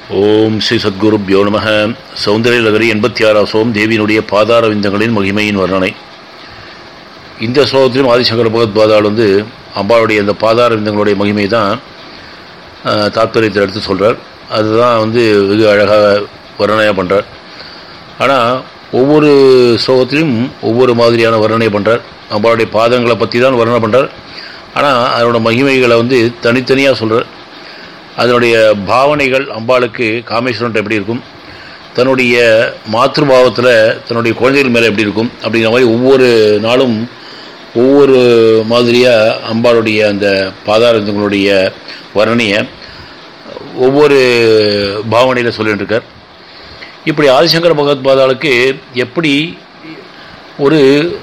ஓம் ஸ்ரீ சத்குருப்யோ நம சௌந்தரிய லகரி எண்பத்தி ஆறாம் சோம் தேவியினுடைய பாதார விந்தங்களின் மகிமையின் வர்ணனை இந்த ஸ்லோகத்திலும் ஆதிசங்கர பகவத்பாதால் வந்து அம்பாளுடைய அந்த பாதார விந்தங்களுடைய மகிமை தான் தாத்பரியத்தை எடுத்து சொல்கிறார் அதுதான் வந்து வெகு அழகாக வர்ணனையாக பண்ணுறார் ஆனால் ஒவ்வொரு ஸ்லோகத்திலும் ஒவ்வொரு மாதிரியான வர்ணனை பண்ணுறார் அம்பாளுடைய பாதங்களை பற்றி தான் வர்ணனை பண்ணுறார் ஆனால் அதனோட மகிமைகளை வந்து தனித்தனியாக சொல்கிறார் அதனுடைய பாவனைகள் அம்பாளுக்கு காமேஸ்வரன் எப்படி இருக்கும் தன்னுடைய மாத்திருபாவத்தில் தன்னுடைய குழந்தைகள் மேலே எப்படி இருக்கும் அப்படிங்கிற மாதிரி ஒவ்வொரு நாளும் ஒவ்வொரு மாதிரியாக அம்பாளுடைய அந்த பாதாரங்களுடைய வர்ணனையை ஒவ்வொரு பாவனையில் சொல்லிட்டு இருக்கார் இப்படி ஆதிசங்கர பகவத் பாதாளுக்கு எப்படி ஒரு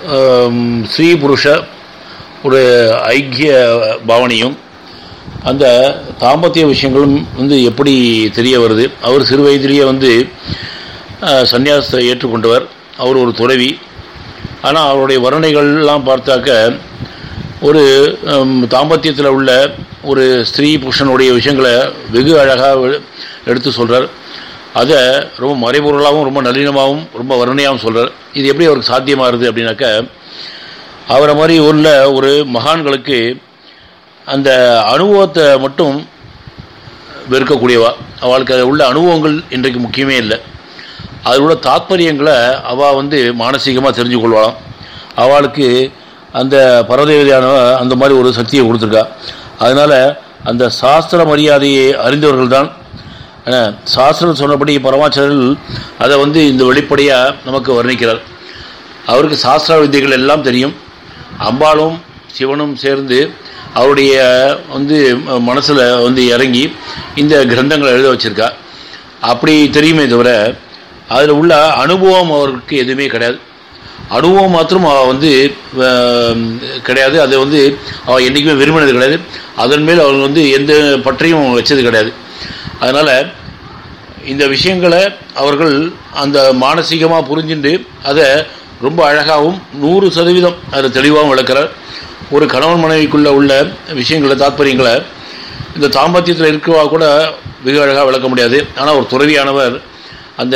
ஸ்ரீ புருஷ ஒரு ஐக்கிய பாவனையும் அந்த தாம்பத்திய விஷயங்களும் வந்து எப்படி தெரிய வருது அவர் சிறு வயதிலேயே வந்து சன்னியாசத்தை ஏற்றுக்கொண்டவர் அவர் ஒரு துறவி ஆனால் அவருடைய வர்ணனைகள்லாம் பார்த்தாக்க ஒரு தாம்பத்தியத்தில் உள்ள ஒரு ஸ்திரீ புருஷனுடைய விஷயங்களை வெகு அழகாக எடுத்து சொல்கிறார் அதை ரொம்ப மறைபொருளாகவும் ரொம்ப நளினமாகவும் ரொம்ப வர்ணனையாகவும் சொல்கிறார் இது எப்படி அவருக்கு சாத்தியமாகுது அப்படின்னாக்க அவரை மாதிரி உள்ள ஒரு மகான்களுக்கு அந்த அனுபவத்தை மட்டும் வெறுக்கக்கூடியவா அவளுக்கு அதில் உள்ள அனுபவங்கள் இன்றைக்கு முக்கியமே இல்லை அதில் உள்ள தாத்பரியங்களை அவள் வந்து மானசீகமாக தெரிஞ்சு கொள்வாளாம் அவளுக்கு அந்த பரதேவதையான அந்த மாதிரி ஒரு சக்தியை கொடுத்துருக்கா அதனால் அந்த சாஸ்திர மரியாதையை அறிந்தவர்கள் தான் சாஸ்திரம் சொன்னபடி பரமாச்சாரர்கள் அதை வந்து இந்த வெளிப்படையாக நமக்கு வர்ணிக்கிறார் அவருக்கு சாஸ்திர வித்தைகள் எல்லாம் தெரியும் அம்பாலும் சிவனும் சேர்ந்து அவருடைய வந்து மனசில் வந்து இறங்கி இந்த கிரந்தங்களை எழுத வச்சுருக்கா அப்படி தெரியுமே தவிர அதில் உள்ள அனுபவம் அவருக்கு எதுவுமே கிடையாது அனுபவம் மாத்திரம் அவள் வந்து கிடையாது அதை வந்து அவள் என்றைக்குமே விரும்பினது கிடையாது அதன் மேல் அவர் வந்து எந்த பற்றையும் வச்சது கிடையாது அதனால் இந்த விஷயங்களை அவர்கள் அந்த மானசீகமாக புரிஞ்சுட்டு அதை ரொம்ப அழகாகவும் நூறு சதவீதம் அதை தெளிவாகவும் விளக்கிறார் ஒரு கணவன் மனைவிக்குள்ளே உள்ள விஷயங்களை தாத்பரியங்களை இந்த தாம்பத்தியத்தில் இருக்கவா கூட வெகு அழகாக விளக்க முடியாது ஆனால் ஒரு துறவியானவர் அந்த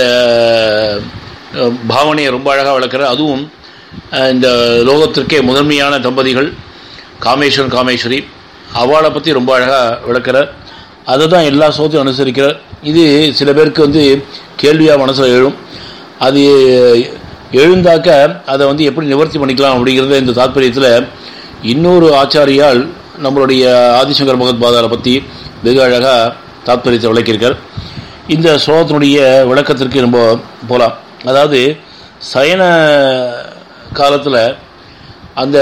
பாவனையை ரொம்ப அழகாக விளக்கிறார் அதுவும் இந்த லோகத்திற்கே முதன்மையான தம்பதிகள் காமேஸ்வரன் காமேஸ்வரி அவளை பற்றி ரொம்ப அழகாக விளக்கிறார் அதை தான் எல்லா சோத்தையும் அனுசரிக்கிறார் இது சில பேருக்கு வந்து கேள்வியாக மனசில் எழும் அது எழுந்தாக்க அதை வந்து எப்படி நிவர்த்தி பண்ணிக்கலாம் அப்படிங்கிறத இந்த தாத்பரியத்தில் இன்னொரு ஆச்சாரியால் நம்மளுடைய ஆதிசங்கர் பகவத் பாதாரை பற்றி வெகு அழகாக தாத்பரியத்தை விளக்கியிருக்கார் இந்த ஸ்லோகத்தினுடைய விளக்கத்திற்கு நம்ம போகலாம் அதாவது சயன காலத்தில் அந்த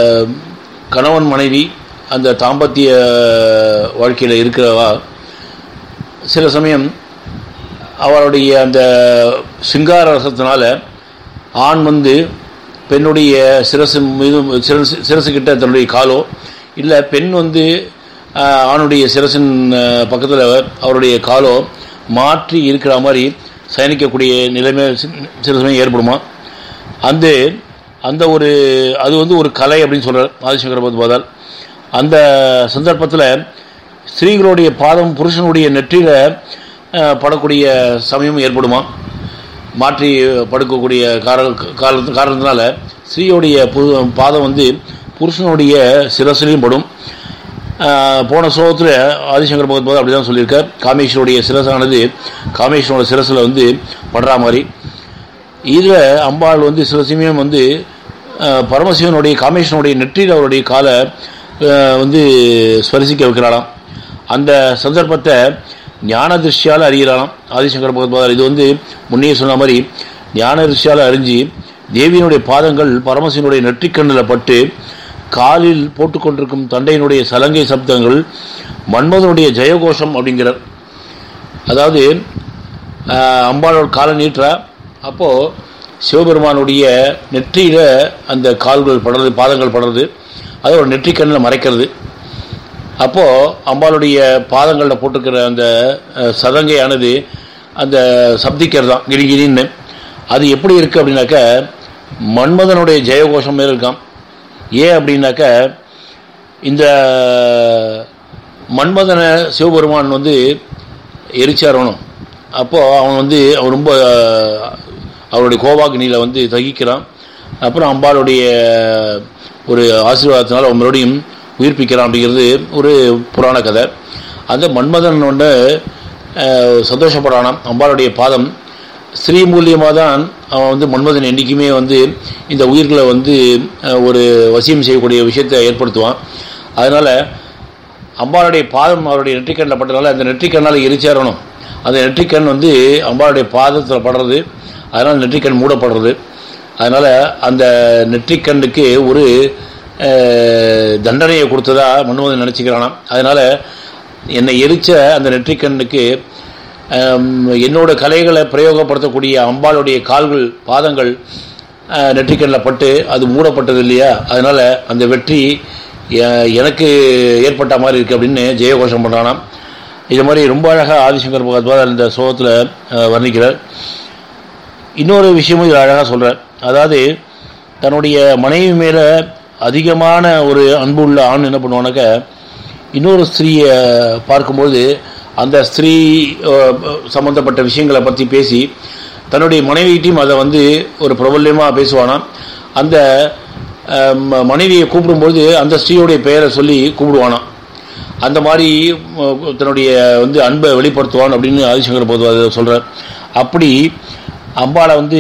கணவன் மனைவி அந்த தாம்பத்திய வாழ்க்கையில் இருக்கிறவா சில சமயம் அவளுடைய அந்த சிங்கார ரசத்தினால ஆண் வந்து பெண்ணுடைய சிரசு மீது சிரசு சிரசுக்கிட்ட தன்னுடைய காலோ இல்லை பெண் வந்து ஆணுடைய சிரசின் பக்கத்தில் அவருடைய காலோ மாற்றி இருக்கிற மாதிரி சயனிக்கக்கூடிய நிலைமை சில சமயம் ஏற்படுமா அந்த அந்த ஒரு அது வந்து ஒரு கலை அப்படின்னு சொல்கிறார் ஆதிசங்கர பகவத்பாதால் அந்த சந்தர்ப்பத்தில் ஸ்திரீகளுடைய பாதம் புருஷனுடைய நெற்றியில் படக்கூடிய சமயம் ஏற்படுமா மாற்றி படுக்கக்கூடிய கார காரண காரணத்தினால ஸ்ரீயோடைய பாதம் வந்து புருஷனுடைய சிரசிலையும் படும் போன ஸ்லோகத்தில் ஆதிசங்கர் பகவத் பாதம் அப்படி தான் சொல்லியிருக்கார் காமேஸ்வருடைய சிரசானது காமேஸ்வரோட சிரசில் வந்து படுற மாதிரி இதில் அம்பாள் வந்து சில சமயம் வந்து பரமசிவனுடைய காமேஸ்வரனுடைய நெற்றியில் அவருடைய காலை வந்து ஸ்பரிசிக்க வைக்கிறாளாம் அந்த சந்தர்ப்பத்தை ஞான திருஷ்டியால் அறிகிறானாம் ஆதிசங்கர பகவத்பாதர் இது வந்து முன்னே சொன்ன மாதிரி ஞான திருஷ்டியால் அறிஞ்சு தேவியினுடைய பாதங்கள் பரமசிவனுடைய நெற்றிக்கண்ணில் பட்டு காலில் போட்டுக்கொண்டிருக்கும் தண்டையினுடைய சலங்கை சப்தங்கள் மன்மதனுடைய ஜெயகோஷம் அப்படிங்கிறார் அதாவது அம்பாளோட காலை நீட்டுறா அப்போது சிவபெருமானுடைய நெற்றியில் அந்த கால்கள் படுறது பாதங்கள் படுறது அதை ஒரு நெற்றிக்கண்ணில் மறைக்கிறது அப்போது அம்பாளுடைய பாதங்களில் போட்டிருக்கிற அந்த சதங்கையானது அந்த சப்திக்கிறது தான் கிரிகிரின்னு அது எப்படி இருக்குது அப்படின்னாக்க மன்மதனுடைய ஜெயகோஷம் மேலே இருக்கான் ஏன் அப்படின்னாக்க இந்த மன்மதனை சிவபெருமான் வந்து எரிச்சாரணும் அப்போது அவன் வந்து அவன் ரொம்ப அவருடைய கோவாக்னியில் வந்து தகிக்கிறான் அப்புறம் அம்பாளுடைய ஒரு ஆசீர்வாதத்தினால் அவன் மறுபடியும் உயிர்ப்பிக்கிறான் அப்படிங்கிறது ஒரு புராண கதை அந்த மன்மதன் ஒன்று சந்தோஷப்படானான் அம்பாளுடைய பாதம் ஸ்ரீ மூலியமாக தான் அவன் வந்து மன்மதன் என்றைக்குமே வந்து இந்த உயிர்களை வந்து ஒரு வசியம் செய்யக்கூடிய விஷயத்தை ஏற்படுத்துவான் அதனால் அம்பாளுடைய பாதம் அவருடைய நெற்றிக்கண்ணில் பட்டதுனால அந்த நெற்றிக்கண்ணால் எரிச்சேரணும் அந்த நெற்றிக்கண் வந்து அம்பாளுடைய பாதத்தில் படுறது அதனால் நெற்றிக்கண் மூடப்படுறது அதனால் அந்த நெற்றிக்கண்ணுக்கு ஒரு தண்டனையை கொடுத்ததா மன்மதன் நினச்சிக்கிறானாம் அதனால் என்னை எரிச்ச அந்த நெற்றிக்கண்ணுக்கு என்னோட கலைகளை பிரயோகப்படுத்தக்கூடிய அம்பாளுடைய கால்கள் பாதங்கள் நெற்றிக்கண்ணில் பட்டு அது மூடப்பட்டது இல்லையா அதனால் அந்த வெற்றி எனக்கு ஏற்பட்ட மாதிரி இருக்குது அப்படின்னு ஜெயகோஷம் பண்ணுறானாம் இது மாதிரி ரொம்ப அழகாக ஆதிசங்கர் பகவத்பாதர் இந்த சோகத்தில் வர்ணிக்கிறார் இன்னொரு விஷயமும் இதில் அழகாக சொல்கிறார் அதாவது தன்னுடைய மனைவி மேலே அதிகமான ஒரு அன்பு உள்ள ஆண் என்ன பண்ணுவானாக்க இன்னொரு ஸ்திரீயை பார்க்கும்போது அந்த ஸ்திரீ சம்மந்தப்பட்ட விஷயங்களை பற்றி பேசி தன்னுடைய மனைவிகிட்டையும் அதை வந்து ஒரு பிரபல்யமாக பேசுவானா அந்த மனைவியை கூப்பிடும்போது அந்த ஸ்ரீயோடைய பெயரை சொல்லி கூப்பிடுவானாம் அந்த மாதிரி தன்னுடைய வந்து அன்பை வெளிப்படுத்துவான் அப்படின்னு ஆதிசங்கர் போது சொல்கிறார் அப்படி அம்பாளை வந்து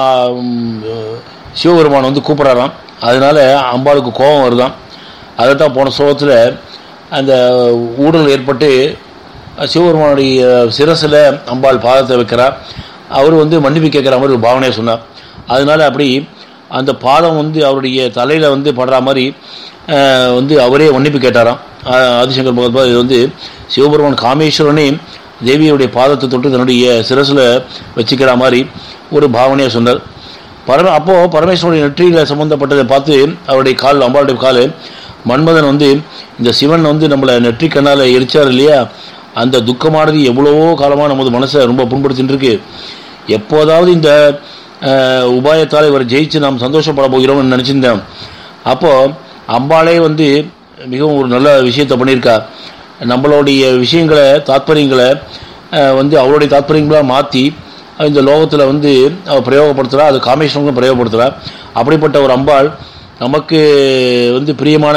சிவபெருமான் வந்து கூப்பிட்றாராம் அதனால் அம்பாளுக்கு கோபம் வருதான் அதை தான் போன சோகத்தில் அந்த ஊழல் ஏற்பட்டு சிவபெருமானுடைய சிரசில் அம்பாள் பாதத்தை வைக்கிறார் அவர் வந்து மன்னிப்பு கேட்குற மாதிரி ஒரு பாவனையை சொன்னார் அதனால் அப்படி அந்த பாதம் வந்து அவருடைய தலையில் வந்து படுற மாதிரி வந்து அவரே மன்னிப்பு கேட்டாராம் ஆதிசங்கர் பகவத்பாத் இது வந்து சிவபெருமான் காமேஸ்வரனே தேவியுடைய பாதத்தை தொட்டு தன்னுடைய சிரசில் வச்சுக்கிற மாதிரி ஒரு பாவனையை சொன்னார் பரம அப்போது பரமேஸ்வருடைய நெற்றியில் சம்மந்தப்பட்டதை பார்த்து அவருடைய கால் அம்பாளுடைய கால் மன்மதன் வந்து இந்த சிவன் வந்து நம்மளை நெற்றி கண்ணால் எரிச்சார் இல்லையா அந்த துக்கமானது எவ்வளவோ காலமாக நமது மனசை ரொம்ப புண்படுத்தின்னு இருக்கு எப்போதாவது இந்த உபாயத்தால் இவர் ஜெயிச்சு நாம் சந்தோஷப்பட போகிறோம்னு நினச்சிருந்தேன் அப்போது அம்பாளே வந்து மிகவும் ஒரு நல்ல விஷயத்தை பண்ணியிருக்கா நம்மளுடைய விஷயங்களை தாத்பரியங்களை வந்து அவருடைய தாத்பரியங்களாக மாற்றி இந்த லோகத்தில் வந்து அவள் பிரயோகப்படுத்துகிறா அது காமேஸ்வரங்களும் பிரயோகப்படுத்துகிறா அப்படிப்பட்ட ஒரு அம்பாள் நமக்கு வந்து பிரியமான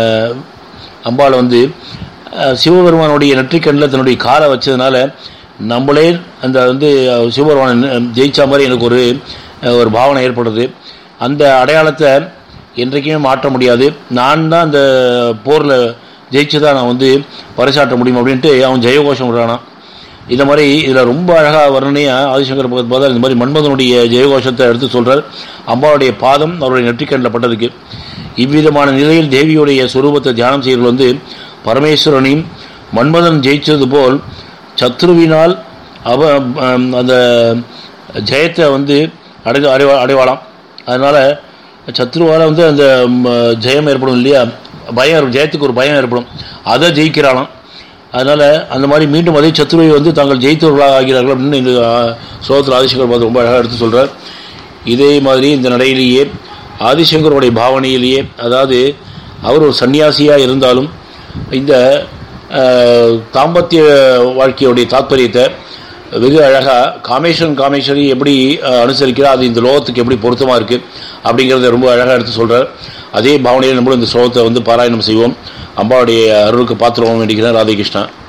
அம்பாள் வந்து சிவபெருமானுடைய நெற்றிக்கண்ணில் தன்னுடைய காலை வச்சதுனால நம்மளே அந்த வந்து சிவபெருமான் ஜெயிச்ச மாதிரி எனக்கு ஒரு ஒரு பாவனை ஏற்படுது அந்த அடையாளத்தை என்றைக்குமே மாற்ற முடியாது நான் தான் அந்த போரில் ஜெயிச்சு தான் நான் வந்து பரிசாற்ற முடியும் அப்படின்ட்டு அவன் ஜெயகோஷம் விடுறானா இந்த மாதிரி இதில் ரொம்ப அழகாக வர்ணனையாக ஆதிசங்கர் பகத் பாதர் இந்த மாதிரி மன்மதனுடைய ஜெயகோஷத்தை எடுத்து சொல்கிறார் அம்பாவுடைய பாதம் அவருடைய நெற்றிக்கண்ணில் பட்டதுக்கு இவ்விதமான நிலையில் தேவியுடைய சுரூபத்தை தியானம் செய்கிறவர்கள் வந்து பரமேஸ்வரனையும் மன்மதன் ஜெயித்தது போல் சத்ருவினால் அவ அந்த ஜெயத்தை வந்து அடை அடைவா அடைவாளாம் அதனால் சத்ருவால் வந்து அந்த ஜெயம் ஏற்படும் இல்லையா பயம் ஜெயத்துக்கு ஒரு பயம் ஏற்படும் அதை ஜெயிக்கிறாளாம் அதனால் அந்த மாதிரி மீண்டும் அதே சத்ருவை வந்து தாங்கள் ஜெயித்தவர்களாக ஆகிறார்கள் அப்படின்னு இந்த சோகத்தில் ஆதிசங்கர் பார்த்து ரொம்ப அழகாக எடுத்து சொல்கிறார் இதே மாதிரி இந்த நடையிலேயே ஆதிசங்கருடைய பாவனையிலேயே அதாவது அவர் ஒரு சன்னியாசியாக இருந்தாலும் இந்த தாம்பத்திய வாழ்க்கையுடைய தாத்பரியத்தை வெகு அழகாக காமேஸ்வரன் காமேஸ்வரி எப்படி அனுசரிக்கிறா அது இந்த லோகத்துக்கு எப்படி பொருத்தமாக இருக்குது அப்படிங்கிறத ரொம்ப அழகாக எடுத்து சொல்கிறார் அதே பாவனையில் நம்மளும் இந்த ஸ்லோகத்தை வந்து பாராயணம் செய்வோம் அம்பாவுடைய அருளுக்கு பாத்திரம் வேண்டிக்கிறேன் ராதே கிருஷ்ணா